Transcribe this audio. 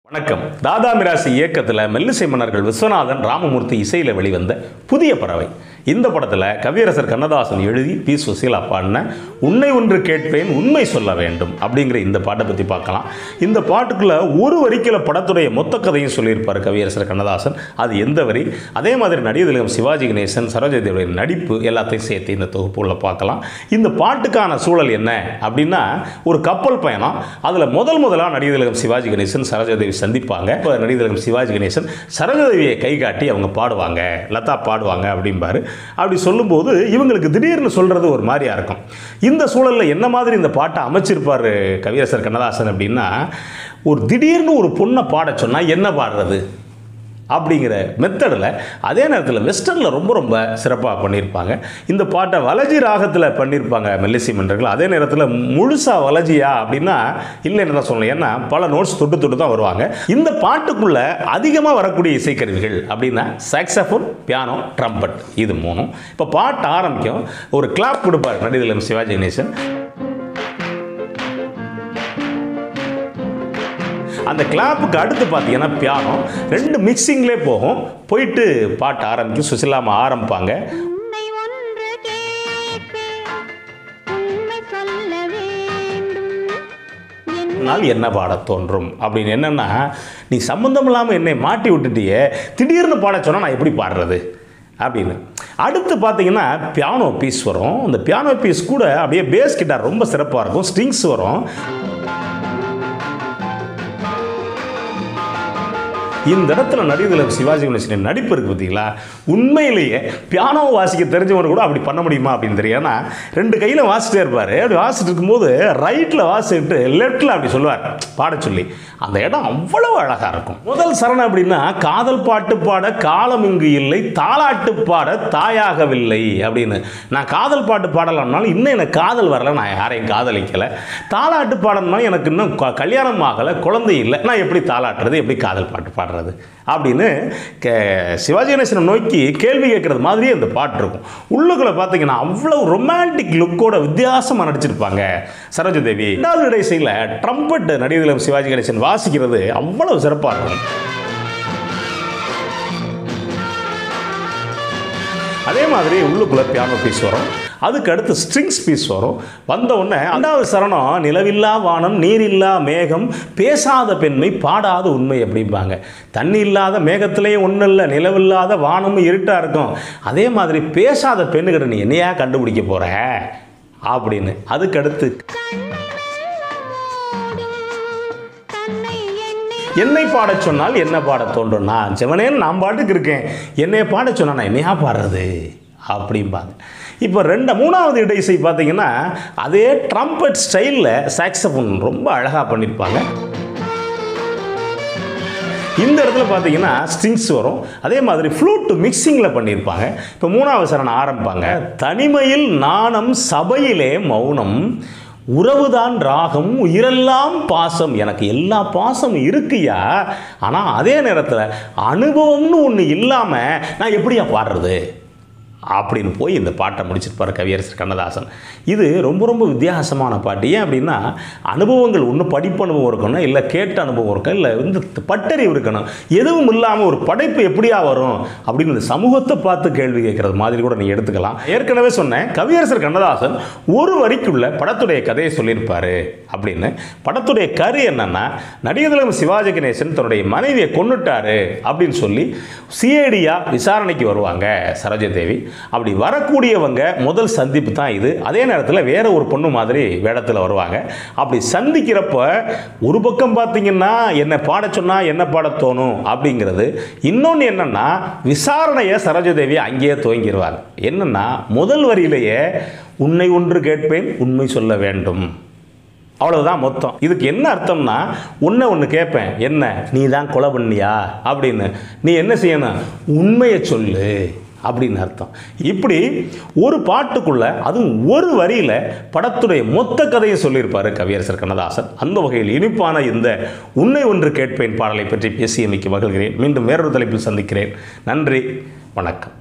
வணக்கம் தாதா மிராசி இயக்கத்தில் மெல்லிசை மன்னர்கள் விஸ்வநாதன் ராமமூர்த்தி இசையில் வெளிவந்த புதிய பறவை இந்த படத்தில் கவியரசர் கண்ணதாசன் எழுதி பி சுசீலா பாடின உன்னை ஒன்று கேட்பேன் உண்மை சொல்ல வேண்டும் அப்படிங்கிற இந்த பாட்டை பற்றி பார்க்கலாம் இந்த பாட்டுக்குள்ள ஒரு வரிக்கில் படத்துடைய மொத்த கதையும் சொல்லியிருப்பார் கவியரசர் கண்ணதாசன் அது எந்த வரி அதே மாதிரி நடிகர்களும் சிவாஜி கணேசன் சரோஜதேவுடைய நடிப்பு எல்லாத்தையும் சேர்த்து இந்த தொகுப்புள்ள பார்க்கலாம் இந்த பாட்டுக்கான சூழல் என்ன அப்படின்னா ஒரு கப்பல் பயணம் அதில் முதல் முதலாக நடிகர்களும் சிவாஜி கணேசன் சரோஜாதேவி சந்திப்பாங்க இப்போ நடிகர்களும் சிவாஜி கணேசன் சரோஜாதேவியை கை காட்டி அவங்க பாடுவாங்க லதா பாடுவாங்க அப்படிம்பாரு அப்படி சொல்லும்போது இவங்களுக்கு திடீர்னு சொல்கிறது ஒரு மாதிரியா இருக்கும் இந்த சூழலில் என்ன மாதிரி இந்த பாட்டை அமைச்சிருப்பார் கவியரசர் கண்ணதாசன் அப்படின்னா ஒரு திடீர்னு ஒரு பொண்ணை பாட சொன்னால் என்ன பாடுறது அப்படிங்கிற மெத்தடில் அதே நேரத்தில் வெஸ்டர்னில் ரொம்ப ரொம்ப சிறப்பாக பண்ணியிருப்பாங்க இந்த பாட்டை வலஜி ராகத்தில் பண்ணியிருப்பாங்க மெல்லிசி மன்றர்கள் அதே நேரத்தில் முழுசாக வலஜியா அப்படின்னா இல்லைன்னு தான் சொல்லணும் ஏன்னா பல நோட்ஸ் தொட்டு தொட்டு தான் வருவாங்க இந்த பாட்டுக்குள்ளே அதிகமாக வரக்கூடிய இசைக்கருவிகள் அப்படின்னா சாக்ஸஃபோன் பியானோ ட்ரம்பட் இது மூணும் இப்போ பாட்டு ஆரம்பிக்கும் ஒரு கிளாப் கொடுப்பார் நடிகர் சிவாஜி கணேசன் அந்த கிளாப்புக்கு அடுத்து பார்த்தீங்கன்னா பியானோ ரெண்டு மிக்சிங்லேயே போகும் போயிட்டு பாட்டு ஆரம்பிக்கும் சுசிலாமா ஆரம்பிப்பாங்க உன்னை ஒன்று கேட்பேன் உண்மை சொல்ல வேண்டும் என் நாள் என்ன பாட தோன்றும் அப்படின்னு என்னென்னா நீ சம்மந்தம் இல்லாமல் என்னை மாட்டி விட்டுட்டியே திடீர்னு பாட சொன்னால் நான் எப்படி பாடுறது அப்படின்னு அடுத்து பார்த்தீங்கன்னா பியானோ பீஸ் வரும் அந்த பியானோ பீஸ் கூட அப்படியே பேஸ் கிட்டார் ரொம்ப சிறப்பாக இருக்கும் ஸ்ட்ரிங்ஸ் வரும் இந்த இடத்துல நடிகர்கள் சிவாஜி கணேசனின் நடிப்பு இருக்குது பார்த்தீங்களா உண்மையிலேயே பியானோ வாசிக்க தெரிஞ்சவங்க கூட அப்படி பண்ண முடியுமா அப்படின்னு தெரியும் ஏன்னா ரெண்டு கையில் வாசிட்டே இருப்பார் அப்படி வாசிட்டு இருக்கும்போது ரைட்டில் வாசிட்டு லெஃப்டில் அப்படி சொல்லுவார் பாட சொல்லி அந்த இடம் அவ்வளவு அழகாக இருக்கும் முதல் சரணம் அப்படின்னா காதல் பாட்டு பாட காலம் இங்கு இல்லை தாலாட்டு பாட தாயாகவில்லை அப்படின்னு நான் காதல் பாட்டு பாடலாம்னாலும் இன்னும் எனக்கு காதல் வரல நான் யாரையும் காதலிக்கலை தாலாட்டு பாடணும்னாலும் எனக்கு இன்னும் க- கல்யாணம் ஆகலை குழந்தை இல்லை நான் எப்படி தாலாட்டுறது எப்படி காதல் பாட்டு பாடுறது அப்படின்னு கே சிவாஜி கணேசனை நோக்கி கேள்வி கேட்குறது மாதிரியே இந்த பாட்டு இருக்கும் உள்ளுக்குள்ளே பார்த்தீங்கன்னா அவ்வளோ ரொமான்டிக் லுக்கோட வித்தியாசமாக நடிச்சிருப்பாங்க சரோஜதேவி ரெண்டாவது இடைசையில் ட்ரம்பட் நடிகர்களும் சிவாஜி கணேசன் வாசிக்கிறது அவ்வளவு சிறப்பாக இருக்கும் அதே மாதிரி உள்ளுக்குள்ளே பியானோ பீஸ் வரும் அதுக்கு அடுத்து ஸ்ட்ரிங்ஸ் பீஸ் வரும் வந்த உடனே ரெண்டாவது சரணம் நிலவில்லா வானம் நீரில்லா மேகம் பேசாத பெண்மை பாடாத உண்மை அப்படிம்பாங்க தண்ணி இல்லாத மேகத்திலேயே ஒன்றும் இல்லை நிலவில்லாத வானமும் இருட்டாக இருக்கும் அதே மாதிரி பேசாத பெண்ணுக்கிட்ட நீ என்னையா கண்டுபிடிக்க போகிற அப்படின்னு அதுக்கு அடுத்து தன்னை எண்ணி என்னை பாடச் சொன்னால் என்ன பாடத் தோன்றும் நான் சிவனேன்னு நான் பாட்டுக்கு இருக்கேன் என்னை பாடச் சொன்னா நான் என்னையா பாடுறது அப்படிம்பாங்க இப்போ ரெண்டு மூணாவது இடைசை பார்த்தீங்கன்னா அதே ட்ரம்பட் ஸ்டைலில் சாக்ஸபோன் ரொம்ப அழகாக பண்ணியிருப்பாங்க இந்த இடத்துல பார்த்தீங்கன்னா ஸ்ட்ரிங்ஸ் வரும் அதே மாதிரி ஃப்ளூட் மிக்சிங்கில் பண்ணியிருப்பாங்க இப்போ மூணாவது சரணம் ஆரம்பிப்பாங்க தனிமையில் நாணம் சபையிலே மௌனம் உறவுதான் ராகம் உயிரெல்லாம் பாசம் எனக்கு எல்லா பாசமும் இருக்குயா ஆனால் அதே நேரத்தில் அனுபவம்னு ஒன்று இல்லாமல் நான் எப்படியா பாடுறது அப்படின்னு போய் இந்த பாட்டை முடிச்சிருப்பார் கவியரசர் கண்ணதாசன் இது ரொம்ப ரொம்ப வித்தியாசமான பாட்டு ஏன் அப்படின்னா அனுபவங்கள் ஒன்று படிப்பு அனுபவம் இருக்கணும் இல்லை கேட்ட அனுபவம் இருக்கணும் இல்லை வந்து பட்டறிவு இருக்கணும் எதுவும் இல்லாமல் ஒரு படைப்பு எப்படியா வரும் அப்படின்னு இந்த சமூகத்தை பார்த்து கேள்வி கேட்கறது மாதிரி கூட நீ எடுத்துக்கலாம் ஏற்கனவே சொன்னேன் கவியரசர் கண்ணதாசன் ஒரு வரிக்குள்ள படத்துடைய கதையை சொல்லியிருப்பாரு அப்படின்னு படத்துடைய கரு என்னன்னா நடிகர்களும் சிவாஜி கணேசன் தன்னுடைய மனைவியை கொன்னுட்டாரு அப்படின்னு சொல்லி சிஐடியா விசாரணைக்கு வருவாங்க சரோஜதேவி அப்படி வரக்கூடியவங்க முதல் சந்திப்பு தான் இது அதே நேரத்தில் வேற ஒரு பொண்ணு மாதிரி வேடத்தில் வருவாங்க அப்படி சந்திக்கிறப்ப ஒரு பக்கம் பார்த்தீங்கன்னா என்னை பாட சொன்னா என்ன பாட தோணும் அப்படிங்கிறது இன்னொன்று என்னன்னா விசாரணையை சரோஜதேவி அங்கேயே துவங்கிடுவாங்க என்னன்னா முதல் வரியிலேயே உன்னை ஒன்று கேட்பேன் உண்மை சொல்ல வேண்டும் அவ்வளவுதான் மொத்தம் இதுக்கு என்ன அர்த்தம்னா ஒன்றை ஒன்று கேட்பேன் என்ன நீ தான் கொலை பண்ணியா அப்படின்னு நீ என்ன செய்யணும் உண்மையை சொல்லு அப்படின்னு அர்த்தம் இப்படி ஒரு பாட்டுக்குள்ள அதுவும் ஒரு வரியில் படத்துடைய மொத்த கதையை சொல்லியிருப்பார் கவியரசர் கண்ணதாசன் அந்த வகையில் இனிப்பான இந்த உன்னை ஒன்று கேட்பேன் பாடலை பற்றி பேசியமைக்கு மகிழ்கிறேன் மீண்டும் வேறொரு தலைப்பில் சந்திக்கிறேன் நன்றி வணக்கம்